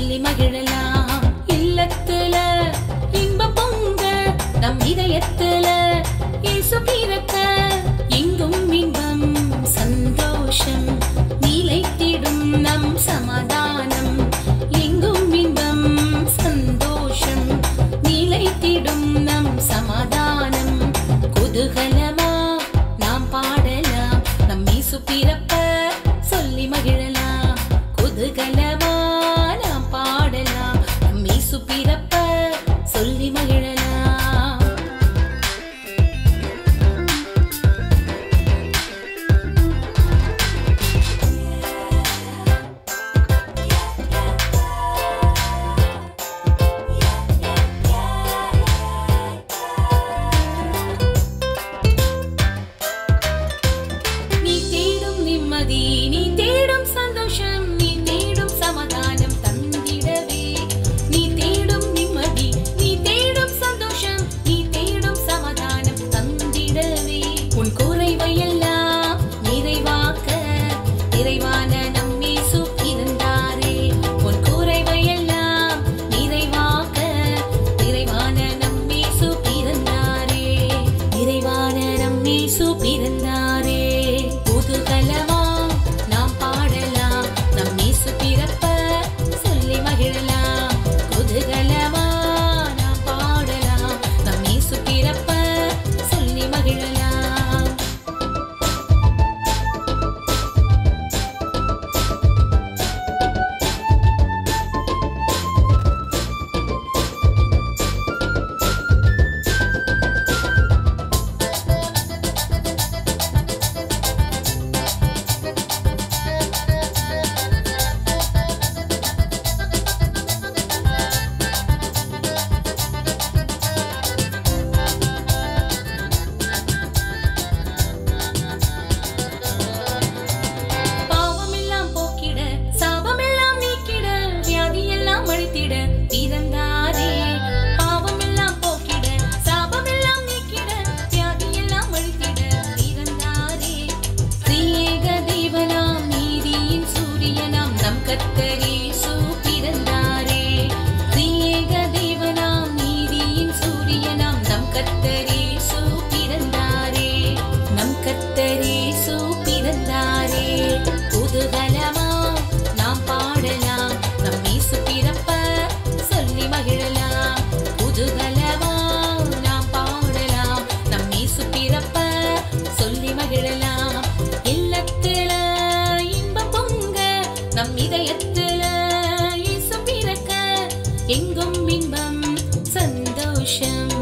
சொல்லி மகிழலாம் இல்லத்துல இன்ப பொங்க நம் இதயத்துல இயேசு பிறக்க எங்கும் இன்பம் சந்தோஷம் நிலைத்திடும் நம் சமாதானம் எங்கும் இன்பம் சந்தோஷம் நிலைத்திடும் நம் சமாதானம் குதூகலமா நாம் பாடலாம் நம் இயேசு பிறப்ப சொல்லி மகிழலாம் குதூகலமா நாம் பாடலாம் நம் இயேசு பிறப்ப சொல்லி மகிழலாம் நீ தேடும் நிம்மதி நீ தேடும் சந்தோஷம் நீ தேடும் சமாதானம் தந்திடவே நீ தேடும் நிம்மதி நீ தேடும் சந்தோஷம் நீ தேடும் சமாதானம் தந்திடவே உன் குறைவை எல்லாம் நிறைவாக்க நிறைவான நம் இயேசு இருந்தாரே உன் குறைவை எல்லாம் நிறைவாக்க நிறைவான நம் இயேசு பிறந்தாரே நிறைவான நம் இயேசு பிறந்தாரே புதுகலமா நாம் பாடலாம் நம் இயேசு பிறப்ப சொல்லி மகிழலாம் புதுகலமா நாம் பாடலாம் நம் இயேசு பிறப்ப சொல்லி மகிழலாம் பாவமெல்லாம் போக்கிட சாபமெல்லாம் நீக்கிட வியாதியெல்லாம் அழித்திட பிறந்தாரே பாவமெல்லாம் போக்கிட சாபமெல்லாம் நீக்கிட வியாதியெல்லாம் அழித்திட பிறந்தாரே திரியேக தேவனாம் நீதியின் சூரியனாம் நம் கர்த்தரேசு பிறந்தாரே திரியேக தேவனாம் நீதியின் சூரியனாம் நம் கர்த்தரேசு பிறந்தாரே நம் கர்த்தரேசு பிறந்தாரே குதூகலமா நாம் பாடலாம் நம் இயேசு பிறப்ப சொல்லி மகிழலாம் குதூகலமா நாம் பாடலாம் நம் இயேசு பிறப்ப சொல்லி மகிழலாம் இல்லத்துல இன்பம் பொங்க நம் இதயத்துல இயேசு பிறக்க எங்கும் இன்பம் சந்தோஷம்